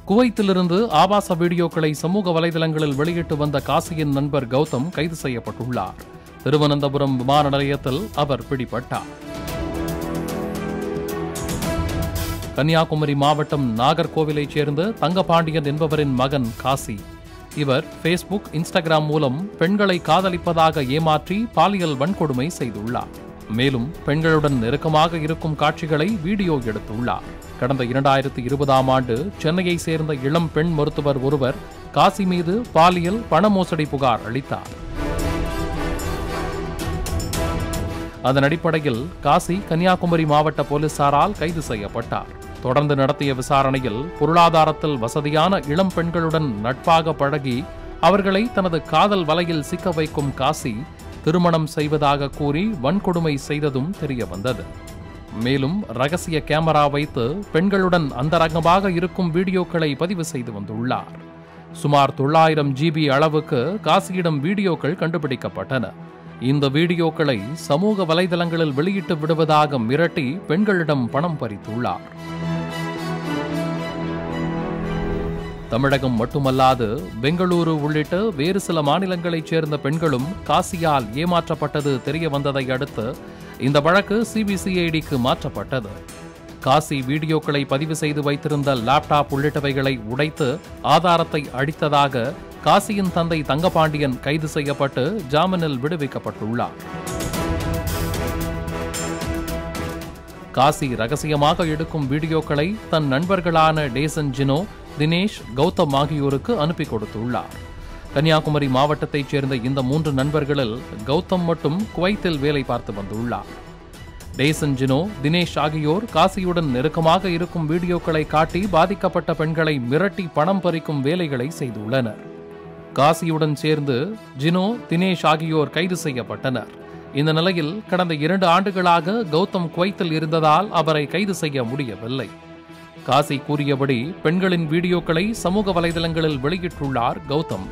குவைத்திலிருந்து ஆபாச வீடியோக்களை சமூக வலைதளங்களில் வெளியிட்டு வந்த காசியின் நண்பர் கௌதம் கைது செய்யப்பட்டுள்ளார் திருவனந்தபுரம் விமான நிலையத்தில் அவர் பிடிபட்டார் கன்னியாகுமரி மாவட்டம் நாகர்கோவிலைச் சேர்ந்த தங்கபாண்டியன் என்பவரின் மகன் காசி இவர் ஃபேஸ்புக் இன்ஸ்டாகிராம் மூலம் பெண்களை காதலிப்பதாக ஏமாற்றி பாலியல் வன்கொடுமை செய்துள்ளார் மேலும் பெண்களுடன் நெருக்கமாக இருக்கும் காட்சிகளை வீடியோ எடுத்துள்ளார் கடந்த இரண்டாயிரத்தி இருபதாம் ஆண்டு சென்னையை சேர்ந்த இளம் பெண் மருத்துவர் ஒருவர் காசி மீது பாலியல் பண மோசடி புகார் அளித்தார் அதன் அடிப்படையில் காசி கன்னியாகுமரி மாவட்ட போலீசாரால் கைது செய்யப்பட்டார் தொடர்ந்து நடத்திய விசாரணையில் பொருளாதாரத்தில் வசதியான இளம் பெண்களுடன் நட்பாக பழகி அவர்களை தனது காதல் வலையில் சிக்க வைக்கும் காசி திருமணம் செய்வதாக கூறி வன்கொடுமை செய்ததும் தெரிய வந்தது மேலும் ரகசிய கேமரா வைத்து பெண்களுடன் அந்தரங்கமாக இருக்கும் வீடியோக்களை பதிவு செய்து வந்துள்ளார் சுமார் தொள்ளாயிரம் ஜிபி அளவுக்கு காசியிடம் வீடியோக்கள் கண்டுபிடிக்கப்பட்டன இந்த வீடியோக்களை சமூக வலைதளங்களில் வெளியிட்டு விடுவதாக மிரட்டி பெண்களிடம் பணம் பறித்துள்ளார் தமிழகம் மட்டுமல்லாது பெங்களூரு உள்ளிட்ட வேறு சில மாநிலங்களைச் சேர்ந்த பெண்களும் காசியால் ஏமாற்றப்பட்டது தெரிய வந்ததை அடுத்து இந்த வழக்கு சிபிசிஐடிக்கு மாற்றப்பட்டது காசி வீடியோக்களை பதிவு செய்து வைத்திருந்த லேப்டாப் உள்ளிட்டவைகளை உடைத்து ஆதாரத்தை அடித்ததாக காசியின் தந்தை தங்கபாண்டியன் கைது செய்யப்பட்டு ஜாமீனில் விடுவிக்கப்பட்டுள்ளார் காசி ரகசியமாக எடுக்கும் வீடியோக்களை தன் நண்பர்களான டேசன் ஜினோ தினேஷ் கௌதம் ஆகியோருக்கு அனுப்பி கொடுத்துள்ளார் கன்னியாகுமரி மாவட்டத்தைச் சேர்ந்த இந்த மூன்று நண்பர்களில் கௌதம் மட்டும் குவைத்தில் வேலை பார்த்து வந்துள்ளார் டேசன் ஜினோ தினேஷ் ஆகியோர் காசியுடன் நெருக்கமாக இருக்கும் வீடியோக்களை காட்டி பாதிக்கப்பட்ட பெண்களை மிரட்டி பணம் பறிக்கும் வேலைகளை செய்துள்ளனர் காசியுடன் சேர்ந்து ஜினோ தினேஷ் ஆகியோர் கைது செய்யப்பட்டனர் இந்த நிலையில் கடந்த இரண்டு ஆண்டுகளாக கௌதம் குவைத்தில் இருந்ததால் அவரை கைது செய்ய முடியவில்லை காசி கூறியபடி பெண்களின் வீடியோக்களை சமூக வலைதளங்களில் வெளியிட்டுள்ளார் கௌதம்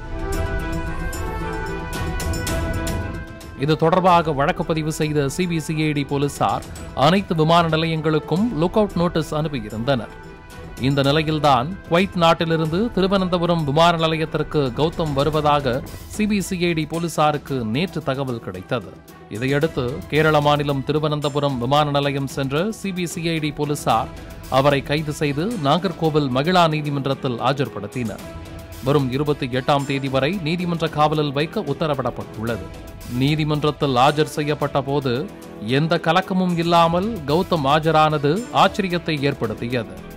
இது தொடர்பாக வழக்கு பதிவு செய்த சிபிசிஐடி போலீசார் அனைத்து விமான நிலையங்களுக்கும் லுக் அவுட் நோட்டீஸ் அனுப்பியிருந்தனர் இந்த நிலையில்தான் குவைத் நாட்டிலிருந்து திருவனந்தபுரம் விமான நிலையத்திற்கு கௌதம் வருவதாக சிபிசிஐடி போலீசாருக்கு நேற்று தகவல் கிடைத்தது இதையடுத்து கேரள மாநிலம் திருவனந்தபுரம் விமான நிலையம் சென்ற சிபிசிஐடி போலீசார் அவரை கைது செய்து நாகர்கோவில் மகிழா நீதிமன்றத்தில் ஆஜர்படுத்தினர் வரும் இருபத்தி எட்டாம் தேதி வரை நீதிமன்ற காவலில் வைக்க உத்தரவிடப்பட்டுள்ளது நீதிமன்றத்தில் ஆஜர் செய்யப்பட்ட போது எந்த கலக்கமும் இல்லாமல் கௌதம் ஆஜரானது ஆச்சரியத்தை ஏற்படுத்தியது